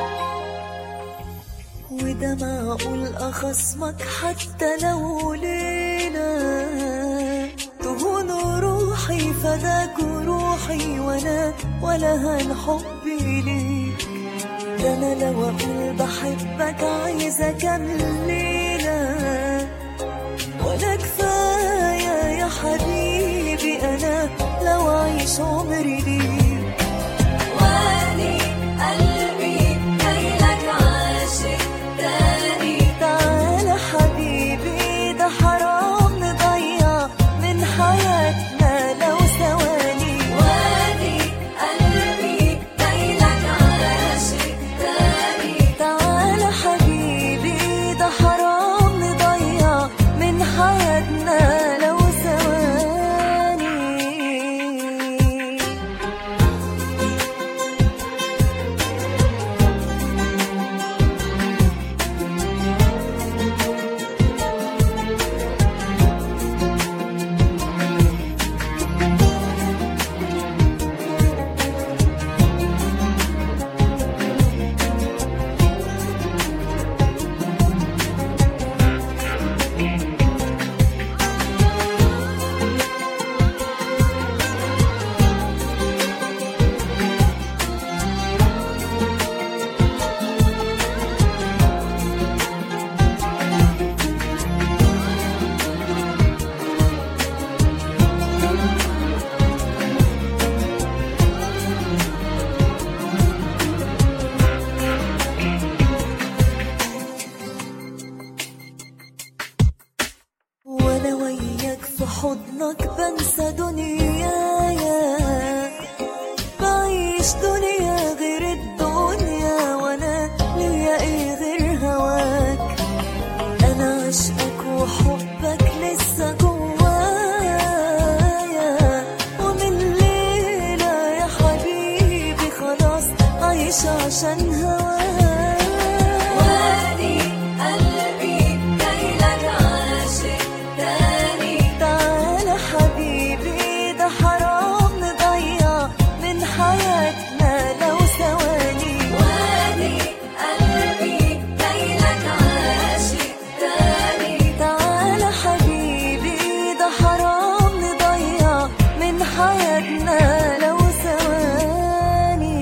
وده معقول أخصمك حتى لو ليلة تهون روحي فداك روحي وانا ولا هان حبي ليك ده انا لو اقول بحبك عايزة كامل ليلة ولا كفاية يا حبيبي انا لو اعيش عمري ليك وادي قلبي جايلك عاشق تاني تعالى حبيبي ده حرام نضيع من حياتنا لو ثواني وادي قلبي جايلك عاشق تاني تعالى حبيبي ده حرام نضيع من حياتنا لو ثواني وانا وياك في حضنك بنسى دنيايا بعيش دنيا غير الدنيا وانا ليا ايه غير هواك انا عشقك وحبك لسه جوايا ومن ليلة يا حبيبي خلاص عايش عشان هواك وادي قلبي جايلك عاشق تاني تعالى حبيبي ده حرام نضيع من حياتنا لو ثواني وادي قلبي جايلك عاشق تاني تعالى حبيبي ده حرام نضيع من حياتنا لو ثواني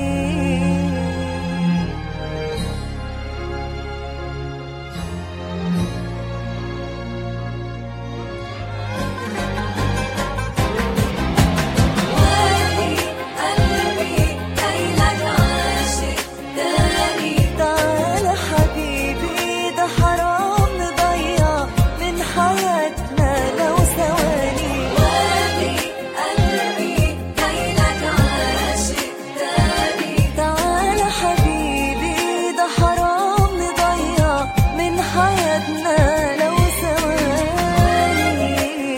وادي قلبي جايلك عاشق تاني تعالى حبيبي ده حرام نضيع من حياتنا لو ثواني وادي قلبي جايلك عاشق تاني تعالى حبيبي ده حرام نضيع من حياتنا لو ثواني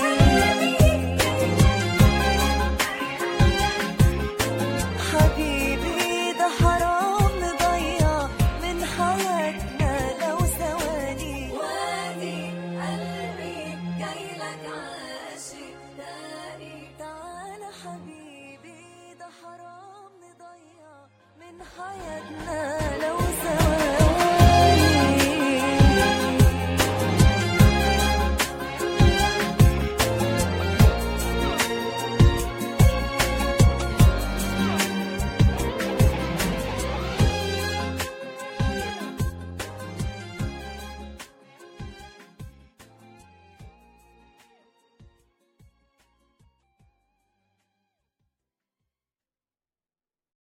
حبيبي ده حرام نضيع من حياتنا لو ثواني وادي قلبي جايلك عاشق تاني تعالى حبيبي ده حرام نضيع من حياتنا